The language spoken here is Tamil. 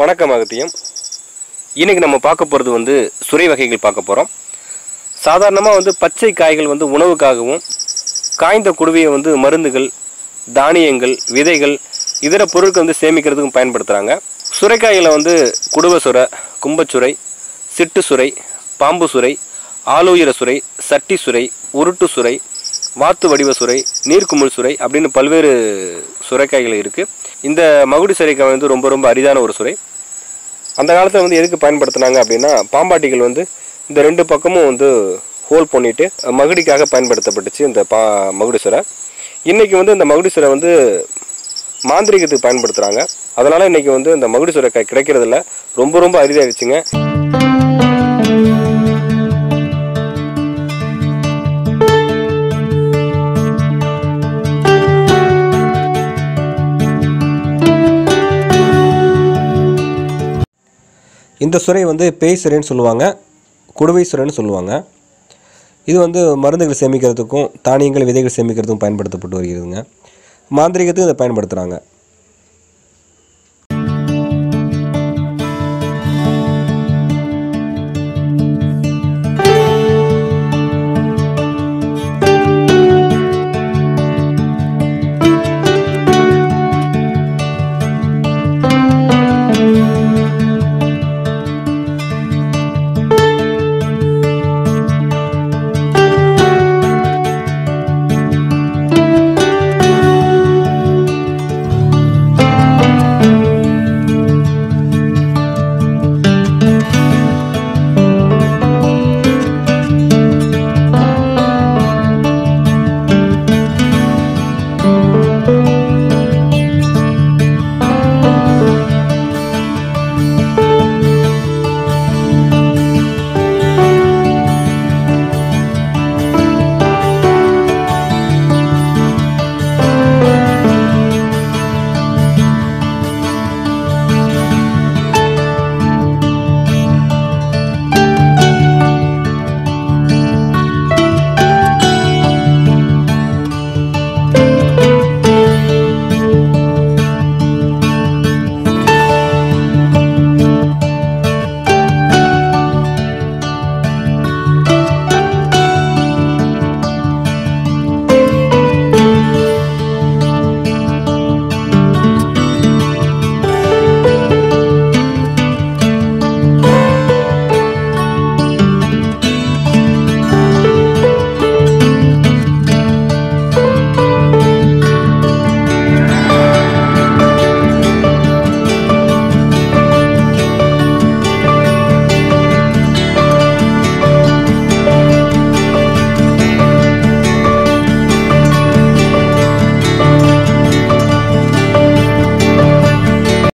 வணக்கம் அகத்தியம் இன்னைக்கு நம்ம பார்க்க போகிறது வந்து சுரை வகைகள் பார்க்க போகிறோம் சாதாரணமாக வந்து பச்சை காய்கள் வந்து உணவுக்காகவும் காய்ந்த குடுவையை வந்து மருந்துகள் தானியங்கள் விதைகள் இதர பொருட்கள் வந்து சேமிக்கிறதுக்கும் பயன்படுத்துகிறாங்க சுரைக்காயில் வந்து குடுவ சுரை கும்பச்சுரை சிட்டு சுரை பாம்பு சுரை ஆலோயிர சுரை சட்டி சுரை உருட்டு சுரை வாத்து வடிவ சுரை நீர்க்குமிழ் சுரை அப்படின்னு பல்வேறு சுரைக்காய்கள் இருக்குது இந்த மகுடி சுரைக்காய் வந்து ரொம்ப ரொம்ப அரிதான ஒரு சுரை அந்த காலத்தில் வந்து எதுக்கு பயன்படுத்துனாங்க அப்படின்னா பாம்பாட்டிகள் வந்து இந்த ரெண்டு பக்கமும் வந்து ஹோல் பண்ணிட்டு மகுடிக்காக பயன்படுத்தப்பட்டுச்சு இந்த பா மகுடி சுரை இன்னைக்கு வந்து இந்த மகுடி சுரை வந்து மாந்திரிகத்துக்கு பயன்படுத்துகிறாங்க அதனால் இன்னைக்கு வந்து இந்த மகுடி சுரைக்காய் கிடைக்கிறதில்ல ரொம்ப ரொம்ப அரிதாகிடுச்சுங்க இந்த சுரை வந்து பேய் சுரைன்னு சொல்லுவாங்க குடுவை சுரைன்னு சொல்லுவாங்க இது வந்து மருந்துகள் சேமிக்கிறதுக்கும் தானியங்கள் விதைகள் சேமிக்கிறதுக்கும் பயன்படுத்தப்பட்டு வருகிறதுங்க மாந்திரிகத்துக்கும் இதை பயன்படுத்துகிறாங்க